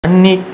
மன்னிக்க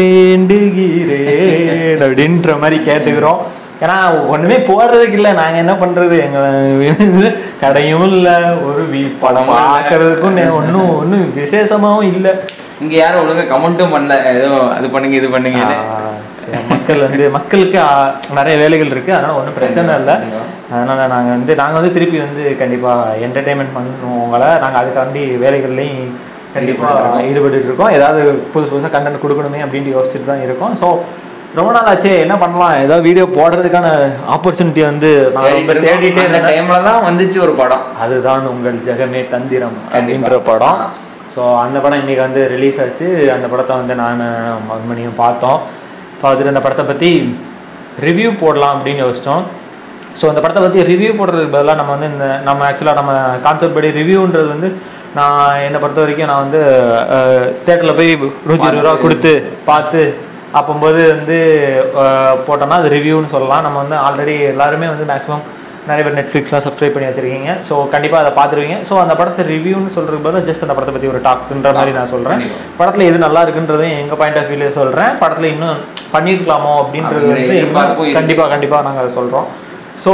வேண்டுகிறேன் அப்படின்ற மாதிரி கேட்டுக்கிறோம் ஏன்னா ஒண்ணுமே போடுறதுக்கு இல்லை நாங்க என்ன பண்றது எங்க வீடு கடையும் இல்லை ஒரு வீ- படம் பார்க்கறதுக்கும் நே- ஒண்ணும் ஒன்றும் விசேஷமாவும் இல்லை இங்க யாரும் ஒழுங்கா கமெண்ட்டும் பண்ணல ஏதோ அது பண்ணுங்க இது பண்ணுங்க மக்கள் வந்து மக்களுக்கு ஆ, நிறைய வேலைகள் இருக்கு அதனால ஒன்றும் பிரச்சனை இல்லை அதனால நாங்க வந்து நாங்க வந்து திருப்பி வந்து கண்டிப்பா என்டர்டைன்மெண்ட் பண்ணுவோங்கள நாங்க அதுக்காண்டி வேலைகள்லையும் கண்டிப்பா ஈடுபட்டு இருக்கோம் ஏதாவது புதுசு புதுசாக கண்டென்ட் கொடுக்கணுமே அப்படின்ட்டு யோசிச்சுட்டு தான் இருக்கோம் ஸோ ரொம்ப நாள் ஆச்சு என்ன பண்ணலாம் ஏதாவது வீடியோ போடுறதுக்கான ஆப்பர்ச்சுனிட்டி வந்து நான் ரொம்ப தேடிட்டே அந்த இருந்தேன் டைம்ல தான் வந்துச்சு ஒரு படம் அதுதான் உங்கள் ஜெகமே தந்திரம் அப்படின்ற படம் ஸோ அந்த படம் இன்னைக்கு வந்து ரிலீஸ் ஆச்சு அந்த படத்தை வந்து நான் மண்மணியும் பார்த்தோம் பார்த்துட்டு அந்த படத்தை பற்றி ரிவ்யூ போடலாம் அப்படின்னு யோசித்தோம் ஸோ அந்த படத்தை பற்றி ரிவ்யூ போடுறதுக்கு பதிலாக நம்ம வந்து இந்த நம்ம ஆக்சுவலாக நம்ம கான்செப்ட் படி ரிவ்யூன்றது வந்து நான் என்னை பொறுத்த வரைக்கும் நான் வந்து தேட்டரில் போய் நூற்றி இருபது ரூபா கொடுத்து பார்த்து அப்போம்போது வந்து அஹ், போட்டோம்னா அது ரிவ்யூன்னு சொல்லலாம் நம்ம வந்து ஆல்ரெடி எல்லாருமே வந்து மேக்ஸிமம் நிறைய பேர் நெட்ஃப்ளிக்ஸ்லாம் சப்ஸ்கிரைப் பண்ணி வச்சிருக்கீங்க ஸோ கண்டிப்பாக அதை பார்த்துருவீங்க ஸோ அந்த படத்தை ரிவ்யூன்னு சொல்கிறதுக்கு பதிலாக ஜஸ்ட் அந்த படத்தை பற்றி ஒரு டாக்ன்ற மாதிரி நான் சொல்கிறேன் படத்தில் எது நல்லா இருக்குன்றதையும் எங்கள் பாயிண்ட் ஆஃப் வியூல சொல்கிறேன் படத்தில் இன்னும் பண்ணியிருக்கலாமோ அப்படின்றது அப்படிங்கிற வந்து எதிர்பார்ப்பும் இருக்கு. கண்டிப்பாக கண்டிப்பாக நாங்கள் அதை சொல்கிறோம் ஸோ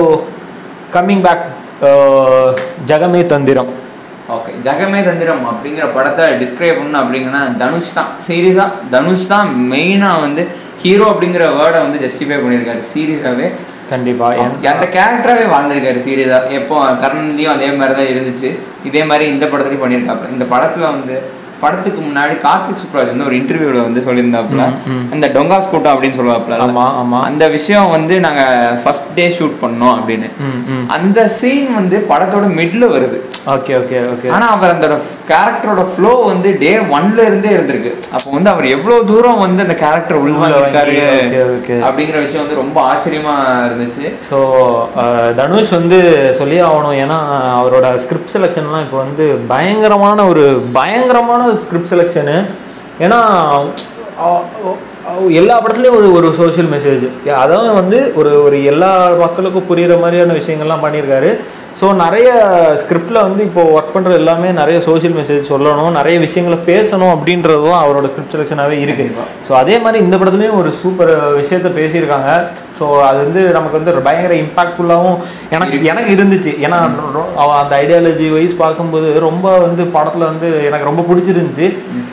கம்மிங் பேக் ஜெகமே தந்திரம் ஓகே ஜெகமே தந்திரம் அப்படிங்கிற படத்தை டிஸ்கிரைப் பண்ணணும் அப்படிங்கன்னா தனுஷ் தான் சீரியஸா தனுஷ் தான் மெயினா வந்து ஹீரோ அப்படிங்கிற வேர்டை வந்து ஜஸ்டிஃபை பண்ணியிருக்காரு சீரியஸாவே கண்டிப்பாக அந்த கேரக்டராகவே வாழ்ந்திருக்காரு சீரியஸா எப்போ கர்ணன்லையும் அதே மாதிரி தான் இருந்துச்சு இதே மாதிரி இந்த படத்துலையும் பண்ணியிருக்காப்புல இந்த படத்துல வந்து படத்துக்கு முன்னாடி கார்த்திக் சுப்ராஜ் வந்து ஒரு இன்டர்வியூல வந்து சொல்லியிருந்தாப்புல அந்த டொங்காஸ் கூட்டம் அப்படின்னு சொல்லுவாப்புல ஆமாம் ஆமாம் அந்த விஷயம் வந்து நாங்க ஃபர்ஸ்ட் டே ஷூட் பண்ணோம் அப்படின்னு ம் ம் அந்த சீன் வந்து படத்தோட மிட்ல வருது ஓகே ஓகே ஓகே ஆனா அவர் அந்த கேரக்டரோட ஃப்ளோ வந்து டே ஒன்ல இருந்தே இருந்திருக்கு அப்போ வந்து அவர் எவ்வளவு தூரம் வந்து அந்த கேரக்டர் உள்வாங்கிருக்காரு ஓகே ஓகே அப்படிங்கிற விஷயம் வந்து ரொம்ப ஆச்சரியமா இருந்துச்சு ஸோ தனுஷ் வந்து சொல்லி ஆகணும் ஏன்னா அவரோட ஸ்கிரிப்ட் செலெக்ஷன்லாம் இப்போ வந்து பயங்கரமான ஒரு பயங்கரமான ஸ்கிரிப்ட் செலெக்ஷனு ஏன்னா அ- அ- எல்லா படத்துலையும் ஒரு ஒரு சோஷியல் மெசேஜ் அதாவது வந்து ஒரு ஒரு எல்லா மக்களுக்கும் புரியுற மாதிரியான விஷயங்கள்லாம் பண்ணியிருக்காரு ஸோ நிறைய ஸ்கிரிப்டில் வந்து இப்போ ஒர்க் பண்ணுற எல்லாமே நிறைய சோஷியல் மெசேஜ் சொல்லணும் நிறைய விஷயங்களை பேசணும் அப்படின்றதும் அவரோட ஸ்கிரிப்ட் செலெக்ஷனாகவே இருக்கு ஸோ அதே மாதிரி இந்த படத்துலையும் ஒரு சூப்பர் விஷயத்த பேசியிருக்காங்க ஸோ அது வந்து நமக்கு வந்து ஒரு பயங்கர இம்பாக்ட்ஃபுல்லாகவும் எனக்கு எனக்கு இருந்துச்சு ஏன்னா ரொ- அவ- அந்த ஐடியாலஜி வைஸ் பார்க்கும்போது ரொம்ப வந்து படத்தில் வந்து எனக்கு ரொம்ப பிடிச்சிருந்துச்சு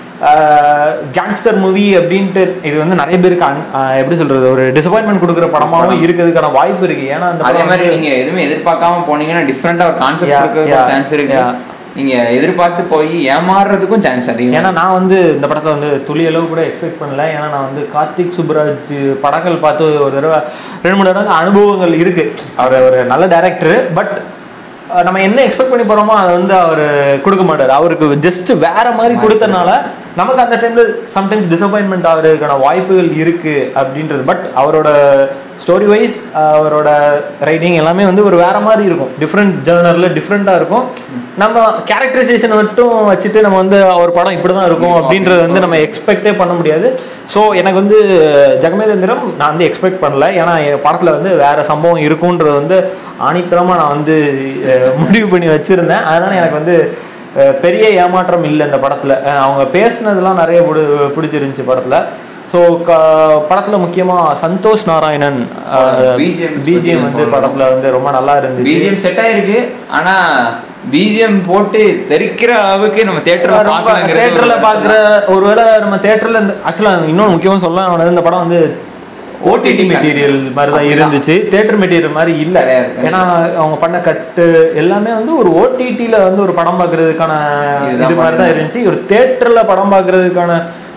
கேங்ஸ்டர் மூவி அப்படின்ட்டு இது வந்து நிறைய பேருக்கு un- ஆஹ் எப்படி சொல்றது ஒரு டிசப்பாயின்மெண்ட் கொடுக்குற படமாகவும் இருக்கிறதுக்கான வாய்ப்பு இருக்கு ஏன்னா அந்த அதே படம் மாதிரி வந்து- நீங்க எதுவுமே எதிர்பார்க்காம போனீங்கன்னா டிஃப்ரெண்டா ஒரு Yeah, கான்செப்ட் yeah, கொடுக்க சான்ஸ் இருக்கு yeah. நீங்க எதிர்பார்த்து போய் ஏமாறுறதுக்கும் சான்ஸ் அதிகம் ஏன்னா நான் வந்து இந்த படத்தை வந்து துளி அளவு கூட எக்ஸ்பெக்ட் பண்ணல ஏன்னா நான் வந்து கார்த்திக் சுப்ராஜ் படங்கள் பார்த்து ஒரு தடவை ரெண்டு மூணு தடவை அனுபவங்கள் இருக்கு அவர் ஒரு நல்ல டைரக்டர் பட் நம்ம என்ன எக்ஸ்பெக்ட் பண்ணி போறோமோ அதை வந்து அவர் கொடுக்க மாட்டார் அவருக்கு ஜஸ்ட் வேற மாதிரி கொடுத்தனால நமக்கு அந்த டைம்ல சம்டைம்ஸ் டிசப்பாயின்மெண்ட் ஆகிறதுக்கான வாய்ப்புகள் இருக்கு அப்படின்றது பட் அவரோட ஸ்டோரி வைஸ் அவரோட ரைட்டிங் எல்லாமே வந்து ஒரு வேற மாதிரி இருக்கும் டிஃப்ரெண்ட் ஜேர்னர்ல டிஃப்ரெண்ட்டாக இருக்கும் நம்ம கேரக்டரைசேஷன் மட்டும் வச்சுட்டு நம்ம வந்து அவர் படம் இப்படி தான் இருக்கும் அப்படின்றது வந்து நம்ம எக்ஸ்பெக்டே பண்ண முடியாது ஸோ எனக்கு வந்து ஜெகமேந்திரம் நான் வந்து எக்ஸ்பெக்ட் பண்ணல ஏன்னா என் படத்தில் வந்து வேற சம்பவம் இருக்குன்றது வந்து ஆணித்தரமாக நான் வந்து அஹ், முடிவு பண்ணி வச்சுருந்தேன் அதனால எனக்கு வந்து அஹ், பெரிய ஏமாற்றம் இல்லை இந்த படத்தில் அவங்க பேசுனதெல்லாம் நிறைய பிடி பிடிச்சிருந்துச்சு படத்தில் ஸோ க படத்தில் முக்கியமாக சந்தோஷ் நாராயணன் BGM பிஜிஎம் வந்து படத்தில் வந்து ரொம்ப நல்லா இருந்துச்சு பிஜிஎம் செட் ஆயிருக்கு ஆனா பிஜிஎம் போட்டு தெரிக்கிற அளவுக்கு நம்ம தேட்டர்ல ரொம்ப தேட்டர்ல பாக்குற ஒருவேளை நம்ம தேட்டர்ல இந்த ஆக்சுவலா இன்னொன்னு முக்கியமா சொல்ல வேண்டியது இந்த படம் வந்து ஓடிடி மெட்டீரியல் மாதிரி தான் இருந்துச்சு தேட்டர் மெட்டீரியல் மாதிரி இல்ல கிடையாது. ஏன்னா அவங்க பண்ண கட்டு எல்லாமே வந்து ஒரு ஓடிடில வந்து ஒரு படம் பார்க்கிறதுக்கான இதுதான் இது மாதிரி தான் இருந்துச்சு ஒரு தேட்டர்ல படம் பார்க்கிறதுக்கான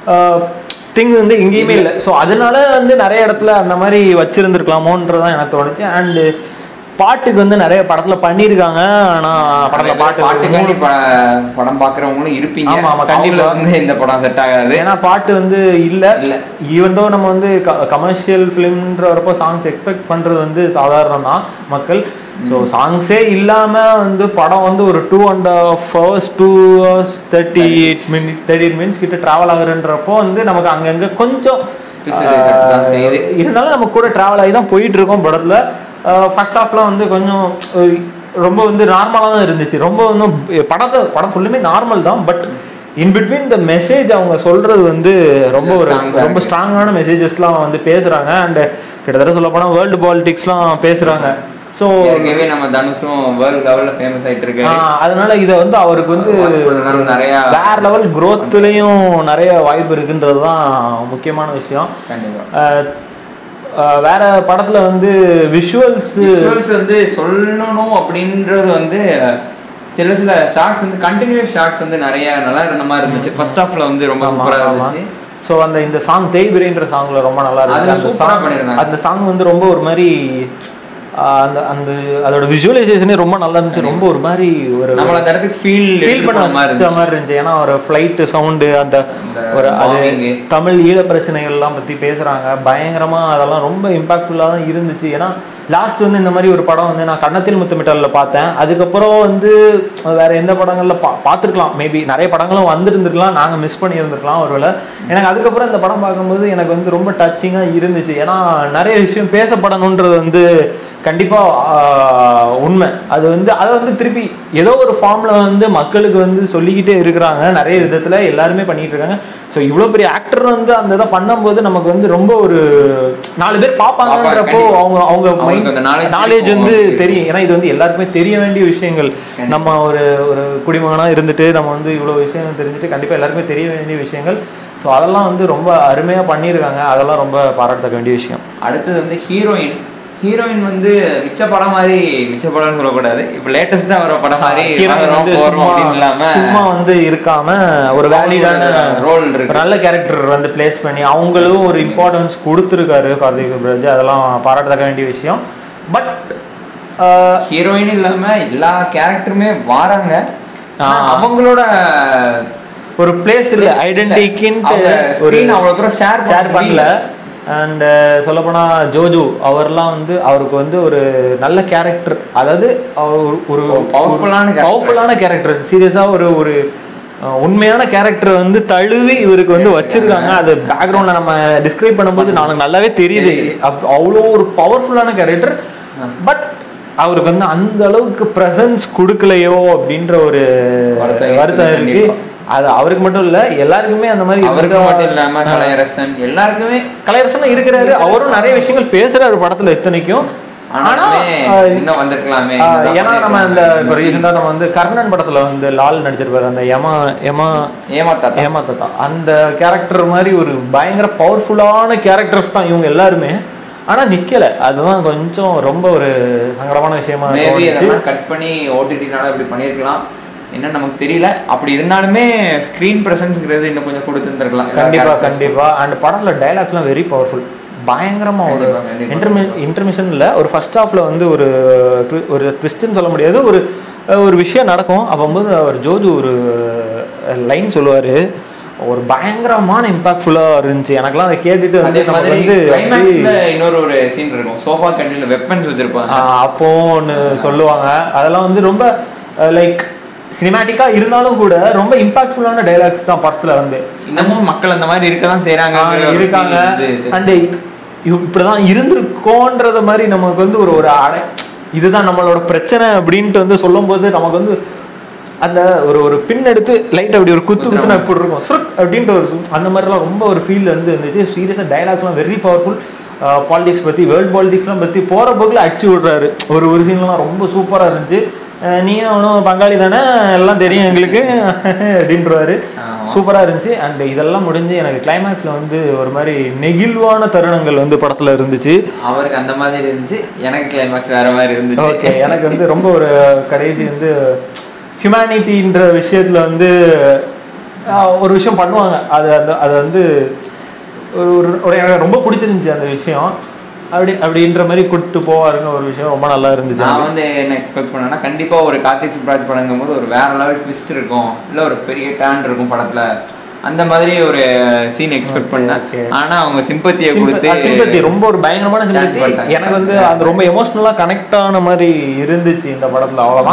திங் வந்து எங்கேயுமே இல்லை ஸோ அதனால வந்து நிறைய இடத்துல அந்த மாதிரி வச்சிருந்துருக்கலாமோன்றதான் எனக்கு தோணுச்சு அண்ட் பாட்டுக்கு வந்து நிறைய படத்துல பண்ணியிருக்காங்க ஆனா படத்துல பாட்டு பாட்டுக்காண்டி ப- படம் பாக்குறவங்களும் இருப்பீங்க ஆமா, ஆமா, கண்டிப்பா. அவங்களுக்கு வந்து இந்த படம் செட் ஆகாது ஏன்னா பாட்டு வந்து இல்ல இல்ல. ஈவன் தோ நம்ம வந்து கமர்ஷியல் ஃபிலிம்ன்ற வரப்போ சாங்ஸ் எக்ஸ்பெக்ட் பண்றது வந்து சாதாரணம் தான் மக்கள் ஸோ சாங்ஸே இல்லாம வந்து படம் வந்து ஒரு two and half hours two hours thirty eight minute thirty eight minutes கிட்ட ட்ராவல் ஆகுறன்றப்போ வந்து நமக்கு அங்கங்க கொஞ்சம் பிசுறு தட்டுதான் செய்யுது. ஆஹ், இருந்தாலும் நம்ம கூட ட்ராவல் ஆகி தான் போயிட்டு இருக்கோம் படத்துல ஃபர்ஸ்ட் ஹாஃப்லாம் வந்து கொஞ்சம் அஹ், ரொம்ப வந்து நார்மலாக தான் இருந்துச்சு ரொம்ப ஒன்றும் படத்தை படம் ஃபுல்லுமே நார்மல் தான் but in between the message அவங்க சொல்றது வந்து ரொம்ப ஒரு Strong ஆ ரொம்ப இருக்கு. ஸ்ட்ராங்கான மெசேஜஸ்லாம் வந்து பேசுறாங்க அண்ட் கிட்டத்தட்ட சொல்ல போனா வேர்ல்டு பாலிடிக்ஸ்லாம் பேசுறாங்க ஸோ ஏற்கனவே நம்ம தனுஷும் வேர்ல்ட் லெவல்ல ஃபேமஸ் ஆயிட்டு இருக்காரு அதனால இதை வந்து அவருக்கு வந்து Watch பண்ணனால நிறைய வேற லெவல் growthலயும் நிறைய வாய்ப்பு இருக்குன்றது தான் முக்கியமான விஷயம் கண்டிப்பா அஹ், அஹ், வேற படத்துல வந்து விஷுவல்ஸ் விஷுவல்ஸ் வந்து சொல்லணும் அப்படின்றது வந்து சில சில ஷார்ட்ஸ் வந்து கண்டினியூஸ் ஷார்ட்ஸ் வந்து நிறைய நல்லா இருந்த மாதிரி இருந்துச்சு ஃபர்ஸ்ட் ஹாஃப்ல வந்து ரொம்ப சூப்பரா இருந்துச்சு ஸோ அந்த இந்த சாங் தேய்பிரின்ற சாங்ல ரொம்ப நல்லா இருந்துச்சு அது அந்த சூப்பரா சாங் பண்ணிருந்தாங்க. அந்த சாங் வந்து ரொம்ப ஒரு மாதிரி ஆஹ், அந்த அந்த அதோட விஷுவலைசேஷனே ரொம்ப நல்லா இருந்துச்சு ரொம்ப ஒரு மாதிரி ஒரு நம்மள அந்த இடத்துக்கு ஃபீல் ஃபீல் பண்ண மாதிரி வச்ச இருந்துச்சு மாதிரி இருந்துச்சு ஏன்னா ஒரு ஃப்ளைட் சவுண்டு அந்த அந்த ஒரு அது bombing. தமிழ் ஈழ பிரச்சனைகள்லாம் பத்தி பேசுறாங்க பயங்கரமா அதெல்லாம் ரொம்ப இம்பாக்ட்ஃபுல்லாக தான் இருந்துச்சு ஏன்னா லாஸ்ட் வந்து இந்த மாதிரி ஒரு படம் வந்து நான் கன்னத்தில் முத்தமிட்டல்ல பார்த்தேன் அதுக்கப்புறம் வந்து வேற எந்த படங்கள்ல பா பார்த்துருக்கலாம் மேபி நிறைய படங்களும் வந்திருந்துருக்கலாம் நாங்கள் மிஸ் பண்ணி இருந்திருக்கலாம் ஒருவேளை எனக்கு அதுக்கப்புறம் இந்த படம் பார்க்கும்போது எனக்கு வந்து ரொம்ப டச்சிங்காக இருந்துச்சு ஏன்னா நிறைய விஷயம் பேசப்படணுன்றது வந்து கண்டிப்பா ஆஹ், உண்மை அது வந்து அதை வந்து திருப்பி ஏதோ ஒரு ஃபார்ம்ல வந்து மக்களுக்கு வந்து சொல்லிக்கிட்டே இருக்கிறாங்க நிறைய விதத்துல எல்லாருமே பண்ணிட்டு இருக்காங்க ஸோ இவ்வளோ பெரிய ஆக்டர் வந்து அந்த இதை பண்ணும்போது நமக்கு வந்து ரொம்ப ஒரு நாலு பேர் பார்ப்பாங்கன்றப்போ கண்டிப்பா. அவங்க அவங்க அவங்களுக்கு அந்த knowledge நாலேஜ் இருக்கும். வந்து தெரியும் ஏன்னா இது வந்து எல்லாருக்குமே தெரிய வேண்டிய விஷயங்கள் கண்டிப்பா. நம்ம ஒரு ஒரு குடிமகனா இருந்துட்டு நம்ம வந்து இவ்வளோ விஷயம் தெரிஞ்சுட்டு கண்டிப்பா எல்லாருக்குமே தெரிய வேண்டிய விஷயங்கள் ஸோ அதெல்லாம் வந்து ரொம்ப அருமையா பண்ணியிருக்காங்க அதெல்லாம் ரொம்ப பாராட்டத்தக்க வேண்டிய விஷயம் அடுத்தது வந்து ஹீரோயின் ஹீரோயின் வந்து மிச்ச படம் மாதிரி மிச்ச படம்னு சொல்லக்கூடாது இப்போ லேட்டஸ்டா வர படம் மாதிரி ஹீரோயின் வாங்குறோம், வந்து போறோம் சும்மா அப்படின்னு இல்லாம சும்மா வந்து இருக்காம ஒரு வேலிடான ரோல் இருக்கு ஒரு நல்ல கேரக்டர் வந்து பிளேஸ் பண்ணி அவங்களும் ஒரு இம்பார்ட்டன்ஸ் கொடுத்துருக்காரு கார்த்திக் சுப்ராஜ் அதெல்லாம் பாராட்டத்தக்க வேண்டிய விஷயம் பட் ஹீரோயின் இல்லாம எல்லா கேரக்டருமே வாராங்க ஆனா ஆ. அவங்களோட ஒரு பிளேஸ் இல்ல ஐடென்டிட்டின்னு அவங்க ஒரு screen அவ்வளவு தூரம் share பண்ண ஷேர் பண்ணல முடியல. அண்ட் சொல்லப்போனா ஜோஜு அவர்லாம் வந்து அவருக்கு வந்து ஒரு நல்ல கேரக்டர் அதாவது அவர் ஒரு- ஒரு ஒரு powerful-ஆன character. பவர்ஃபுல்லான கேரக்டர் சீரியஸா ஒரு ஒரு அஹ், உண்மையான கேரக்டர் வந்து தழுவி இவருக்கு வந்து வச்சிருக்காங்க அது பேக்ரவுண்ட்ல நம்ம டிஸ்கிரைப் பண்ணும்போது நானுக்கு நல்லாவே தெரியுது அப்- அவ்வளோ ஒரு பவர்ஃபுல்லான கேரக்டர் பட் அவருக்கு வந்து அந்த அளவுக்கு பிரசன்ஸ் கொடுக்கலையோ அப்படின்ற ஒரு வருத்தம் வருத்தம் இருக்குது இருக்கு கண்டிப்பா. அது அவருக்கு மட்டும் இல்ல எல்லாருக்குமே அந்த மாதிரி அவருக்கு இருக்கா- மட்டும் இல்லாம கலையரசன் எல்லாருக்குமே கலையரசனா இருக்கிறாரு அவரும் நிறைய விஷயங்கள் பேசுறாரு படத்துல இத்தனைக்கும் ஆனா ஆனாலுமே ஆஹ், இன்னும் வந்திருக்கலாமே ஆஹ், இன்னும் ஏன்னா நம்ம இந்த பண்ணிருக்கலாமே. இப்போ ரீசெண்டா நம்ம வந்து கர்ணன் படத்துல வந்து லால் நடிச்சிருப்பாரு அந்த யமா யமா ஏமாத்தாத்தா ஏமா தாத்தா அந்த கேரக்டர் மாதிரி ஒரு பயங்கர பவர்ஃபுல்லான கேரக்டர்ஸ் தான் இவங்க எல்லாருமே ஆனா நிக்கல அதுதான் கொஞ்சம் ரொம்ப ஒரு சங்கடமான விஷயமா மேபி தோணுச்சு அதெல்லாம் கட் பண்ணி ஓடிடினால இப்படி பண்ணியிருக்கலாம் என்ன நமக்கு தெரியல அப்படி இருந்தாலுமே ஸ்க்ரீன் பிரசன்ஸ்ங்கிறது இன்னும் கொஞ்சம் கொடுத்துருந்துருக்கலாம் கண்டிப்பா கண்டிப்பா அண்ட் படத்துல டைலாக்ஸ்லாம் வெரி பவர்ஃபுல் பயங்கரமா ஒரு கண்டிப்பா, கண்டிப்பா. இன்டர்மி இன்டர்மிஷன்ல ஒரு ஃபர்ஸ்ட் ஹாஃப்ல வந்து ஒரு twi- ஒரு ட்விஸ்ட்னு சொல்ல முடியாது ஒரு ஒரு விஷயம் நடக்கும் அப்போது அவர் ஜோஜு ஒரு லைன் சொல்லுவாரு ஒரு பயங்கரமான இம்பாக்ட்ஃபுல்லா இருந்துச்சு எனக்கெல்லாம் அதை கேட்டுட்டு அதே வந்து நமக்கு மாதிரி வந்து கிளைமேக்ஸ்ல இன்னொரு ஒரு சீன் இருக்கும் சோஃபா கண்டில வெப்பன்ஸ் வச்சிருப்பாங்க ஆஹ் அப்போ ஒன்று சொல்லுவாங்க அதெல்லாம் வந்து ரொம்ப லைக் சினிமேட்டிக்கா இருந்தாலும் கூட ரொம்ப இம்பாக்ட்ஃபுல்லான டைலாக்ஸ் தான் படத்துல வந்து இன்னமும் மக்கள் அந்த மாதிரி இருக்க தான் செய்யறாங்க ஆஹ் இருக்காங்க அண்ட் இப்படிதான் இருந்திருக்கோன்றத மாதிரி நமக்கு வந்து ஒரு ஒரு அடை இதுதான் நம்மளோட பிரச்சனை அப்படின்ட்டு வந்து சொல்லும்போது நமக்கு வந்து அந்த ஒரு ஒரு பின் எடுத்து லைட் அப்படி ஒரு குத்து குத்துனா எப்படி இருக்கும் சுருக் அப்படின்ட்டு ஒரு சு- அந்த மாதிரிலாம் ரொம்ப ஒரு ஃபீல் வந்து இருந்துச்சு சீரியஸாக டைலாக்ஸ்லாம் வெரி பவர்ஃபுல் பாலிடிக்ஸ் பற்றி வேர்ல்ட் பாலிடிக்ஸ்லாம் பற்றி போகிற போக்கில் அடிச்சு விட்றாரு ஒரு ஒரு சீன்லாம் ரொம்ப சூப்பராக இருந்துச்சு அஹ் நீயும் அவனும் பங்காளி தானே எல்லாம் தெரியும் எங்களுக்கு அப்படின்றவாரு ஆமா. சூப்பரா இருந்துச்சு அண்ட் இதெல்லாம் முடிஞ்சு எனக்கு கிளைமேக்ஸ்ல வந்து ஒரு மாதிரி நெகிழ்வான தருணங்கள் வந்து படத்துல இருந்துச்சு அவருக்கு அந்த மாதிரி இருந்துச்சு எனக்கு கிளைமேக்ஸ் வேற மாதிரி இருந்துச்சு ஓகே எனக்கு வந்து ரொம்ப ஒரு கடைசி வந்து ஹியூமனிட்டின்ற விஷயத்துல வந்து ஆஹ், ஒரு விஷயம் பண்ணுவாங்க அது அந்த அது வந்து ஒரு ஒரு- ஒரு எனக்கு ரொம்ப பிடிச்சிருந்துச்சு அந்த விஷயம் அப்படி அப்படின்ற மாதிரி கூட்டு போவாருங்க ஒரு விஷயம் ரொம்ப நல்லா இருந்துச்சு நான் வந்து என்ன எக்ஸ்பெக்ட் பண்ணேன்னா கண்டிப்பா ஒரு கார்த்திக் சுப்ராஜ் படங்கும் போது ஒரு வேற லெவல் ட்விஸ்ட் இருக்கும் இல்ல ஒரு பெரிய டேன் இருக்கும் படத்துல அந்த மாதிரி ஒரு சீன் எக்ஸ்பெக்ட் பண்ணேன் okay. ஆனா அவங்க சிம்பத்தியை கொடுத்து சிம்பத்தி ரொம்ப ஒரு பயங்கரமான சிம்பத்தி பண்ணிட்டாங்க. எனக்கு வந்து அது ரொம்ப எமோஷ்னலா கனெக்ட் ஆன மாதிரி இருந்துச்சு இந்த படத்துல அவ்வளவுதான்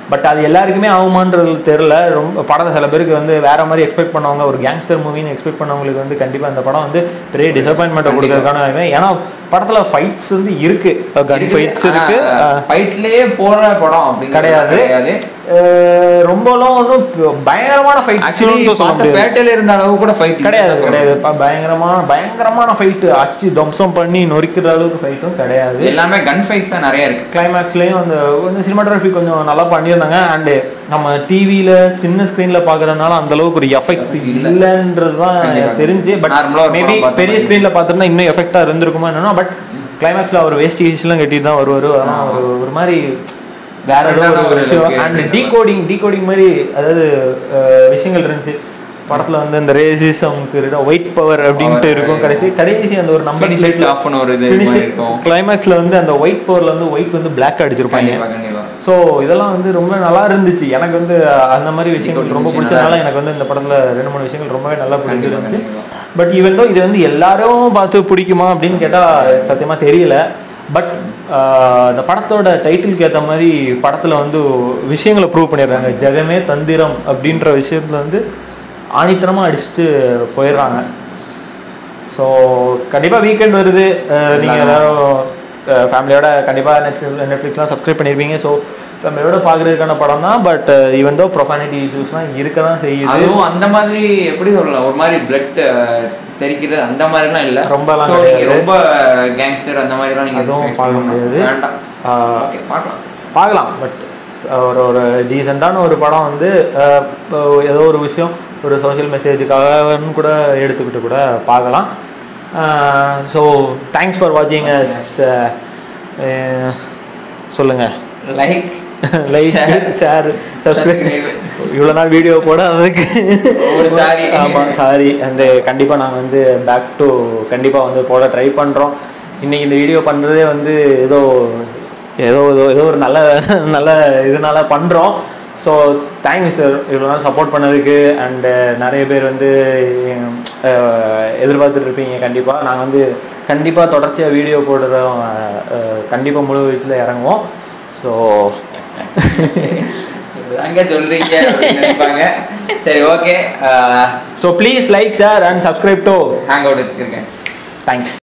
பட் அது எல்லாருக்குமே ஆகுமான்றது தெரில ரொம்ப படத்தை சில பேருக்கு வந்து வேற மாதிரி எக்ஸ்பெக்ட் பண்ணவங்க ஒரு கேங்ஸ்டர் மூவின்னு எக்ஸ்பெக்ட் பண்ணவங்களுக்கு வந்து கண்டிப்பாக அந்த படம் வந்து பெரிய டிசப்பாயின்மெண்ட்டை கொடுக்கறதுக்கான வாய்ப்பு. ஏன்னா படத்தில் ஃபைட்ஸ் வந்து இருக்கு கன் ஃபைட்ஸ் இருக்கு அஹ், ஃபைட்லயே போற படம் அப்படிங்கிறது கிடையாது. கிடையாது அஹ், ரொம்பலாம் ஒன்றும் பயங்கரமான ஃபைட்ஸ் ஆக்சுவலி சொல்ல முடியாது பேட்டையில இருந்த அளவு கூட ஃபைட் கிடையாது கிடையாது ப- பயங்கரமான பயங்கரமான ஃபைட்டு அச்சு தம்சம் பண்ணி நொறுக்கிற அளவுக்கு ஃபைட்டும் கிடையாது எல்லாமே கன் ஃபைட்ஸ் தான் நிறைய இருக்கு கிளைமேக்ஸ்லேயும் அந்த கொஞ்சம் சினிமாட்டோகிராஃபி கொஞ்சம் நல்லா பண்ணியிருந்தாங்க அண்டு நம்ம டிவியில் சின்ன ஸ்க்ரீனில் பார்க்குறதுனால அந்த அளவுக்கு ஒரு எஃபெக்ட் இல்லைன்றது தான் கண்டிப்பா. தெரிஞ்சு பட் Normal ஆ ஒரு மேபி படம் பார்த்த பெரிய மாதிரி. ஸ்க்ரீனில் பார்த்துருந்தா இன்னும் எஃபெக்டாக இருந்திருக்குமா என்னன்னா பட் கிளைமேக்ஸில் அவர் வேஸ்ட் கீஸ்லாம் கட்டிட்டு தான் வருவார் அதெல்லாம் ஒரு ஒரு மாதிரி வேற ஏதோ Different-ஆன ஒரு ஒரு விஷயம் look அண்ட் இருக்கு. டீகோடிங் டீகோடிங் மாதிரி அதாவது அஹ், விஷயங்கள் இருந்துச்சு படத்துல வந்து இந்த ரேசிசம்க்கு ஒயிட் பவர் அப்படின்ட்டு Power, இருக்கும் கடைசி கடைசி அந்த ஒரு நம்பர் Finish it off னு ஒரு இது மாதிரி இருக்கும். கிளைமேக்ஸ்ல வந்து அந்த ஒயிட் பவர்ல வந்து ஒயிட் வந்து பிளாக் அடிச்சிருப்பாங்க கண்டிப்பா கண்டிப்பா ஸோ இதெல்லாம் வந்து ரொம்ப நல்லா இருந்துச்சு எனக்கு வந்து அந்த மாதிரி விஷயங்கள் ரொம்ப விஷயம் பிடிச்சதுனால நல்லா எனக்கு வந்து இந்த படத்துல ரெண்டு மூணு விஷயங்கள் ரொம்பவே நல்லா பிடிச்சிருந்துச்சு கண்டிப்பா. பட் ஈவன் தோ இது வந்து எல்லாரும் பார்த்து பிடிக்குமா அப்படின்னு கேட்டா சத்தியமா தெரியல பட் இந்த படத்தோட டைட்டிலுக்கு ஏற்ற மாதிரி படத்துல வந்து விஷயங்களை ப்ரூவ் பண்ணிடுறாங்க ஜெகமே தந்திரம் அப்படின்ற விஷயத்துல வந்து ஆணித்தனமா அடிச்சுட்டு போயிடுறாங்க ஸோ கண்டிப்பாக வீக்கெண்ட் வருது அஹ் நீங்க எல்லாரும் ஃபேமிலியோட கண்டிப்பாக நெட்ஃப்ளிக்ஸ் நெட்ஃப்ளிக்ஸ்லாம் சப்ஸ்கிரைப் பண்ணியிருப்பீங்க ஸோ ஃபேமிலியோட பார்க்குறதுக்கான படம் தான் பட் ஈவன் தோ ப்ரொஃபானிட்டி இஷ்யூஸ்லாம் இருக்க தான் செய்யுது அதுவும் அந்த மாதிரி எப்படி சொல்லலாம் ஒரு மாதிரி பிளட் தெரிக்கிறது அந்த மாதிரிலாம் இல்ல ரொம்பலாம் So, நீங்க கிடையாது. ரொம்ப கேங்ஸ்டர் அந்த மாதிரிலாம் நீங்க அதுவும் expect பார்க்க பண்ண முடியாது. வேண்டாம் ஆஹ் ஓகே பார்க்கலாம் பார்க்கலாம் பட் ஒரு ஒரு டீசெண்டான ஒரு படம் வந்து அஹ், இப்போ ஏதோ ஒரு விஷயம் ஒரு சோஷியல் மெசேஜுக்காகன்னு கூட எடுத்துக்கிட்டு கூட பார்க்கலாம் ஸோ தேங்க்ஸ் ஃபார் வாட்சிங் சொல்லுங்கள் லைக் லைக் ஷேர் சப்ஸ்கிரைப் இவ்வளோ நாள் வீடியோ போட அதுக்கு ஒரு sorry. ஆமாம் சாரி அந்த கண்டிப்பாக நாங்கள் வந்து பேக் டு கண்டிப்பாக வந்து போட ட்ரை பண்ணுறோம் இன்னைக்கு இந்த வீடியோ பண்ணுறதே வந்து ஏதோ ஏதோ ஏதோ ஏதோ ஒரு நல்ல நல்ல இதனால பண்ணுறோம் ஸோ தேங்க்ஸ் சார் இவ்வளோ நாள் சப்போர்ட் பண்ணதுக்கு அண்டு நிறைய பேர் வந்து அஹ், எதிர்பார்த்துட்டு இருப்பீங்க கண்டிப்பாக நாங்கள் வந்து கண்டிப்பாக தொடர்ச்சியாக வீடியோ போடுறோம் கண்டிப்பாக முழு வீச்சில் இறங்குவோம் ஸோ அங்க சொல்றீங்க அப்படின்னு நினைப்பாங்க சரி okay so please like share and subscribe to hang out இருக்கேன் தேங்க்ஸ்